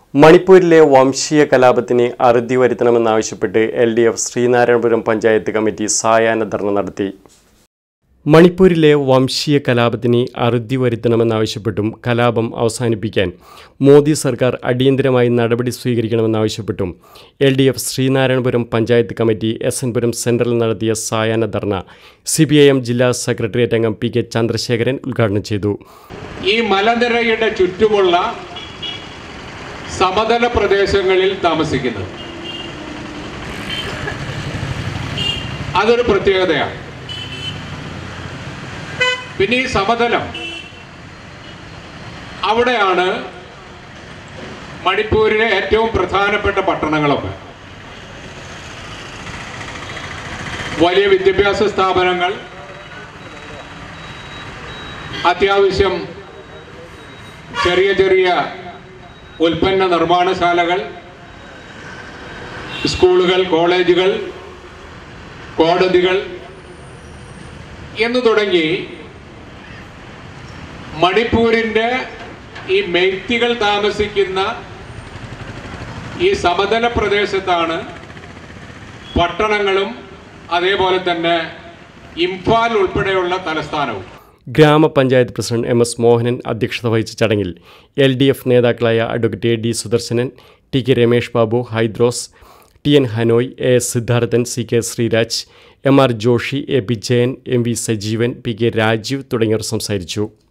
മണിപ്പൂരിലെ വംശീയ കലാപത്തിന് അറുതി വരുത്തണമെന്നാവശ്യപ്പെട്ട് L D F Sreenarayanapuram panchayat committee സായാഹ്ന ധർണ നടത്തി മണിപ്പൂരിലെ വംശീയ കലാപത്തിന് അറുതി വരുത്തണമെന്നാവശ്യപ്പെട്ടും കലാപം അവസാനിപ്പിക്കാൻ മോദി സർക്കാർ അടിയന്തരമായി നടപടി സ്വീകരിക്കണമെന്നാവശ്യപ്പെട്ടും L D F Sreenarayanapuram panchayat committee S എൻപുരം സെൻട്രലിൽ നടത്തിയ സായാഹ്ന dharna C P I M ജില്ലാ സെക്രട്ടേറിയറ്റ് അംഗം പി കെ ചന്ദ്രശേഖരൻ ഉദ്ഘാടനം ചെയ്തു ഈ മലനിരയുടെ ചുറ്റുമുള്ള സമതല പ്രദേശങ്ങളിൽ താമസിക്കുന്നത് അതൊരു പ്രത്യേകതയാണ് പിന്നെ ഈ സമതലം അവിടെയാണ് മണിപ്പൂരിലെ ഏറ്റവും പ്രധാനപ്പെട്ട പട്ടണങ്ങളൊക്കെ വലിയ വിദ്യാഭ്യാസ സ്ഥാപനങ്ങൾ അത്യാവശ്യം ചെറിയ ചെറിയ ഉൽപ്പന്ന നിർമ്മാണശാലകൾ സ്കൂളുകൾ കോളേജുകൾ കോടതികൾ എന്ന് തുടങ്ങി മണിപ്പൂരിൻ്റെ ഈ മെയ്ത്തികൾ താമസിക്കുന്ന ഈ സമതല പ്രദേശത്താണ് പട്ടണങ്ങളും അതേപോലെ തന്നെ ഇംഫാൽ ഉൾപ്പെടെയുള്ള തലസ്ഥാനവും ഗ്രാമപഞ്ചായത്ത് പ്രസിഡന്റ് എം എസ് മോഹനൻ അധ്യക്ഷത വഹിച്ച ചടങ്ങിൽ എൽ ഡി എഫ് നേതാക്കളായ advocate A D Sudarsanan T K Ramesh Babu Hydros T N Hanoi A S Siddharthan C K Sreeraj M R Joshi A P Jayan M V Sajeevan P K Rajeev തുടങ്ങിയവർ സംസാരിച്ചു